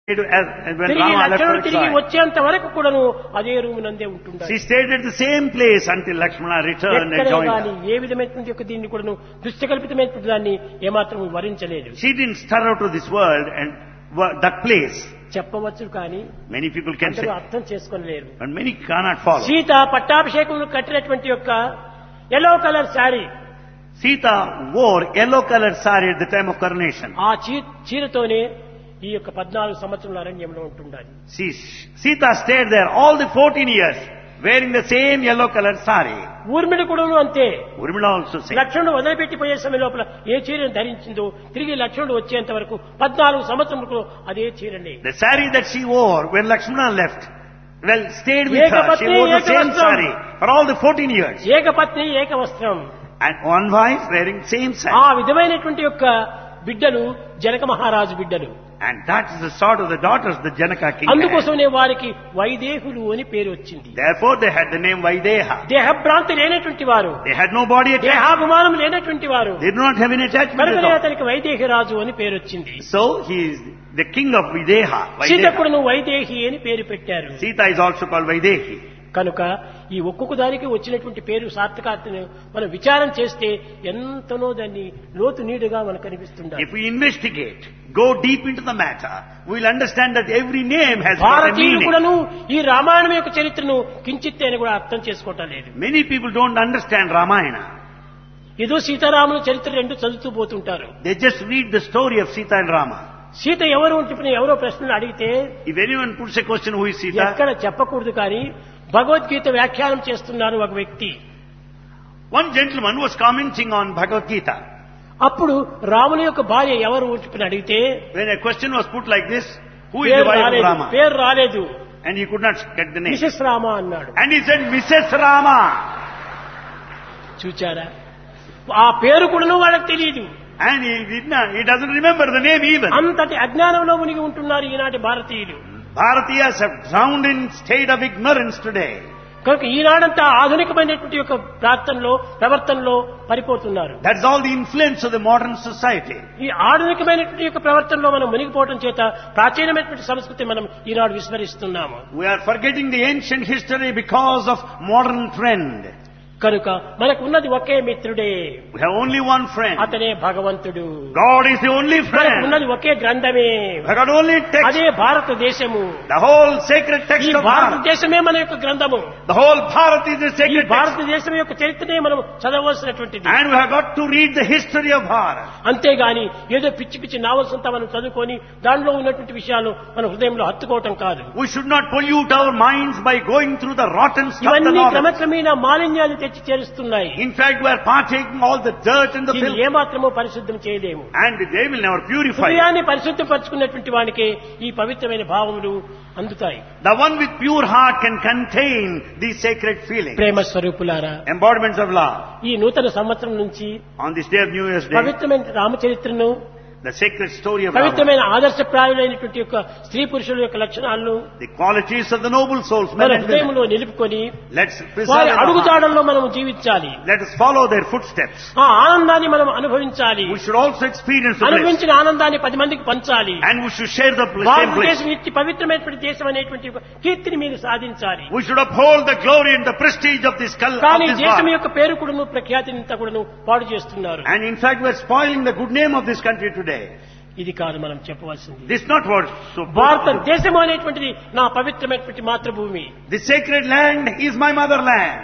to- as- as when తిరిగి Rama left లక్ష్మణుడు for తిరిగి exile. వచ్చేంత వరకు కూడాను అదే రూమ్ నందే ఉంటుండాలి She stayed at the same place until Lakshmana returned and ఎక్కడ joined కానీ her. ఏ విధమైనటువంటి యొక్క దీన్ని కూడాను దృష్టికల్పితమైనటువంటి దాన్ని ఏమాత్రం వరించలేదు She didn't stir out of this world and wo- that place. చెప్పవచ్చు కానీ Many people can say, అందరూ అర్థం చేసుకోలేరు but many cannot follow. Sita పట్టాభిషేకం కట్టినటువంటి యొక్క yellow colour sari Sita wore yellow colored saree at the time of coronation. ఆ చీ- చీరతోనే ఈ యొక్క పద్నాలుగు సంవత్సరాల అరణ్యంలో ఉంటుండాలి She, Sita stayed there all the 14 years wearing the same yellow colored saree. ఊర్మిడి కూడాను అంతే Urmila also said, లక్ష్మణుడు వదిలిపెట్టిపోయే సమయం లోపల ఏ చీరను ధరించిందో తిరిగి లక్ష్మణుడు వచ్చేంత వరకు పద్నాలుగు సంవత్సరములకు అదే చీరనే the saree that she wore when Lakshmana left, well, stayed with her. She Ekapatni, wore the same ekavastram. saree for all the 14 years. ఏకపత్ని ఏక వస్త్రం And one wife wearing same ఆ saree. విధమైనటువంటి యొక్క బిడ్డలు జనక మహారాజు బిడ్డలు And that is the sort of the daughters the Janaka king had. అందుకోసమే వారికి వైదేహులు అని పేరు వచ్చింది Therefore they had the name Vaideha. దేహభ్రాంతి లేనటువంటి వారు They had no body attachment. దేహాభిమానం లేనటువంటి వారు They do not have any attachment at కనుకనే all. అతనికి వైదేహి రాజు అని పేరు వచ్చింది So he is the king of Videha. Vaideha. సీతకుడును Vaidehi అని పేరు పెట్టారు Sita is also called Vaidehi. కనుక ఈ ఒక్కొక్క దానికి వచ్చినటువంటి పేరు సార్థకార్థను మనం విచారం చేస్తే ఎంతనో దాన్ని లోతు నీడుగా మనకు కనిపిస్తుండాలి If we investigate, go deep into the matter, we will understand that every name has got a భారతీయులు meaning. కూడాను ఈ రామాయణం యొక్క చరిత్రను కించిత్ అని కూడా అర్థం చేసుకోవటం లేదు Many people don't understand Ramayana. ఏదో సీతారాముల చరిత్ర రెండు చదువుతూ పోతుంటారు They just read the story of Sita and Rama. Sita ఎవరు అని చెప్పిన ఎవరో ప్రశ్నలు అడిగితే If anyone puts a question, who is Sita? ఎక్కడ చెప్పకూడదు కానీ భగవద్గీత వ్యాఖ్యానం చేస్తున్నారు ఒక వ్యక్తి One gentleman was commenting on Bhagavad Gita. అప్పుడు రాముని యొక్క భార్య ఎవరు అని చెప్పిన అడిగితే When a question was put like this, who is the పేరు wife of రాలేదు Rama? పేరు రాలేదు And he could not get the name. Mrs Rama అన్నాడు And he said, Mrs. Rama. చూచారా ఆ పేరు కూడాను వాళ్ళకి తెలియదు And he did not, he doesn't remember the name even. అంతటి అజ్ఞానంలో మునిగి ఉంటున్నారు ఈనాటి భారతీయులు Bharatiyas have drowned in state of ignorance today. కనుక ఈనాడంతా ఆధునికమైనటువంటి యొక్క ప్రార్థనలో ప్రవర్తనలో పడిపోతున్నారు That's all the influence of the modern society. ఈ ఆధునికమైనటువంటి యొక్క ప్రవర్తనలో మనం మునిగిపోవటం చేత ప్రాచీనమైనటువంటి సంస్కృతి మనం ఈనాడు విస్మరిస్తున్నాము We are forgetting the ancient history because of modern trend. కనుక మనకు ఉన్నది ఒకే మిత్రుడే We have only one friend. అతనే భగవంతుడు God is the only మనకు friend. ఉన్నది ఒకే గ్రంథమే We have only text. అదే భారతదేశము The whole sacred ఈ text of Bharat. భారతదేశమే మన యొక్క గ్రంథము The whole Bharat is the ఈ sacred text. భారతదేశం యొక్క చరిత్రనే మనం చదవలసినటువంటిది And we have got to read the history of Bharat. అంతేగాని ఏదో పిచ్చి పిచ్చి నావల్స్ అంతా మనం చదువుకొని దానిలో ఉన్నటువంటి విషయాలు మన హృదయంలో హత్తుకోవటం కాదు We should not pollute our minds by going through the rotten stuff the ఇవన్నీ novels. క్రమక్రమేణా మాలిన్యాన్ని తెచ్చి చేరుస్తున్నాయి In fact, we are partaking all the dirt and the దీన్ని filth. ఏమాత్రమో పరిశుద్ధం చేయలేము And they will never purify. it. హృదయాన్ని పరిశుద్ధపరచుకున్నటువంటి వానికే ఈ పవిత్రమైన భావములు అందుతాయి The one with pure heart can contain these sacred feelings. ప్రేమ స్వరూపులారా Embodiments of love. ఈ నూతన సంవత్సరం నుంచి On this day of New Year's Day, పవిత్రమైన రామచరిత్రను the sacred story of Rama, పవిత్రమైన ఆదర్శప్రాయులైనటువంటి యొక్క స్త్రీ పురుషుల యొక్క లక్షణాలను the qualities of the noble souls, men మన and women. హృదయంలో నిలుపుకొని Let's preserve వారి in our heart. అడుగుజాడల్లో మనం జీవించాలి Let us follow their footsteps. ఆ ఆనందాన్ని మనం అనుభవించాలి We should also experience the bliss. అనుభవించిన ఆనందాన్ని పది మందికి పంచాలి And we should share the bl- same bliss. భారతదేశం ఇట్టి పవిత్రమైనటువంటి దేశం అనేటువంటి ఒక కీర్తిని మీరు సాధించాలి We should uphold the glory and the prestige of this, cul- of కానీ this దేశం Bharat. యొక్క పేరు కూడాను ప్రఖ్యాతిని ఇంత కూడాను పాడు చేస్తున్నారు And in fact, we are spoiling the good name of this country today. ఇది కాదు మనం చెప్పవలసింది This is not what so భారతదేశం అనేటువంటిది నా పవిత్రమైనటువంటి మాతృభూమి This sacred land is my motherland.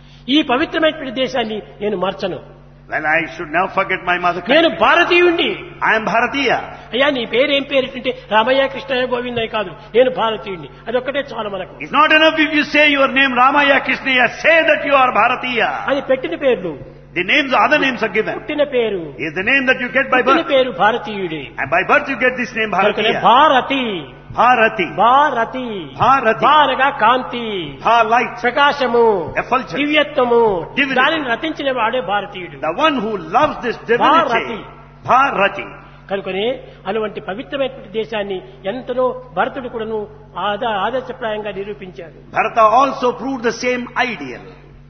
ఈ పవిత్రమైనటువంటి దేశాన్ని నేను మర్చను Well, I should now forget my mother నేను country. భారతీయుణ్ణి I am Bharatiya. అయ్యా నీ పేరు ఏం పేరు అంటే రామయ్య కృష్ణయ్య గోవిందయ్య కాదు నేను భారతీయుణ్ణి అదొక్కటే చాలు మనకు It's not enough if you say your name Ramaya Krishnaya. Say that you are Bharatiya. అది పెట్టిన పేర్లు The names, other names are given. పుట్టిన పేరు Is the name that you get by పుట్టిన birth. పేరు భారతీయుడే And by birth you get this name కనుకనే Bharatiya. Bharati Bharati. Bharati Bharati. భారగా కాంతి Bha light. ప్రకాశము Effulgence. దివ్యత్వము Divinity. దానిని రచించిన వాడే భారతీయుడు The one who loves this Bharati. divinity. Bharati. కనుకనే అటువంటి పవిత్రమైనటువంటి దేశాన్ని ఎంతనో భరతుడు కూడాను ఆదా ఆదర్శప్రాయంగా నిరూపించాడు Bharata also proved the same ideal.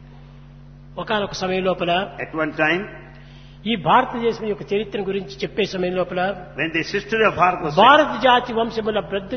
ఒకనొక సమయం లోపల At one time, ఈ భారతదేశం యొక్క చరిత్ర గురించి చెప్పే సమయం లోపల when the history of Bharat was said, భారత జాతి వంశముల ప్రద్ద